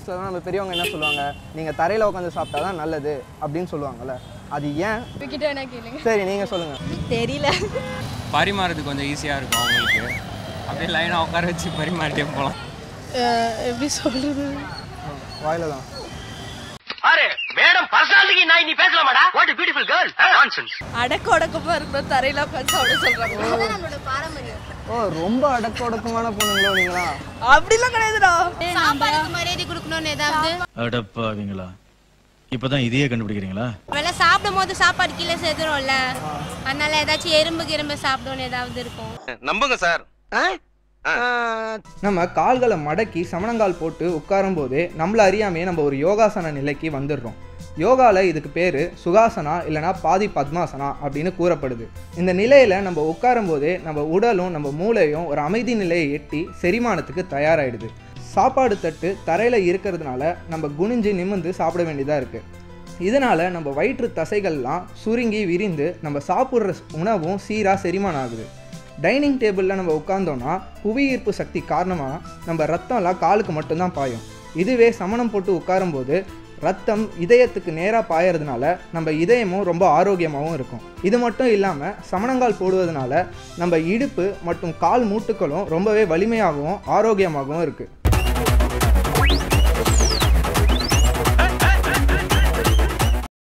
வயசுலலாம் நம்ம பெரியவங்க என்ன சொல்லுவாங்க நீங்கள் தரையில் உட்காந்து சாப்பிட்டா தான் நல்லது அப்படின்னு சொல்லுவாங்கல்ல அது ஏன் கிட்ட என்ன கேளுங்க சரி நீங்கள் சொல்லுங்கள் தெரியல பரிமாறது கொஞ்சம் ஈஸியாக இருக்கும் அவங்களுக்கு அப்படியே லைனாக உட்கார வச்சு பரிமாறிட்டே போகலாம் எப்படி சொல்றது வாயில தான் அரே மேடம் பர்சனாலிட்டி நான் நீ பேசலாமாடா வாட் பியூட்டிஃபுல் கேர்ள் நான்சென்ஸ் அடக்க உடக்கமா இருக்கணும் தரையில உட்காந்து சாப்பிட சொல்றாங்க நம்மளோட பாரம்பரியம் ஓ ரொம்ப அடக்க ஒடுக்கமான பொண்ணுங்களோ நீங்களா அப்படிலாம் கிடையாதுடா சாப்பாடுக்கு மரியாதை கொடுக்கணும்னு ஏதாவது அடப்பாவீங்களா இப்பதான் இதையே கண்டுபிடிக்கிறீங்களா வேலை சாப்பிடும் போது சாப்பாடு கீழே செதுரும்ல அதனால ஏதாச்சும் எறும்பு கிரும்பு சாப்பிடணும்னு ஏதாவது இருக்கும் நம்புங்க சார் நம்ம கால்களை மடக்கி சமணங்கால் போட்டு உட்காரும் போதே நம்மள அறியாமையே நம்ம ஒரு யோகாசன நிலைக்கு வந்துடுறோம் யோகாவில் இதுக்கு பேர் சுகாசனா இல்லைனா பாதி பத்மாசனா அப்படின்னு கூறப்படுது இந்த நிலையில் நம்ம உட்காரும் போதே நம்ம உடலும் நம்ம மூளையும் ஒரு அமைதி நிலையை எட்டி செரிமானத்துக்கு தயாராகிடுது சாப்பாடு தட்டு தரையில் இருக்கிறதுனால நம்ம குனிஞ்சு நிமிர்ந்து சாப்பிட வேண்டியதாக இருக்குது இதனால் நம்ம வயிற்று தசைகள்லாம் சுருங்கி விரிந்து நம்ம சாப்பிட்ற உணவும் சீராக செரிமானம் ஆகுது டைனிங் டேபிளில் நம்ம உட்காந்தோன்னா புவியீர்ப்பு சக்தி காரணமாக நம்ம ரத்தம்லாம் காலுக்கு மட்டும்தான் பாயும் இதுவே சமணம் போட்டு உட்காரும்போது ரத்தம் இதயத்துக்கு நேராக பாயறதுனால நம்ம இதயமும் ரொம்ப ஆரோக்கியமாகவும் இருக்கும் இது மட்டும் இல்லாமல் சமணங்கால் போடுவதனால நம்ம இடுப்பு மற்றும் கால் மூட்டுக்களும் ரொம்பவே வலிமையாகவும் ஆரோக்கியமாகவும் இருக்குது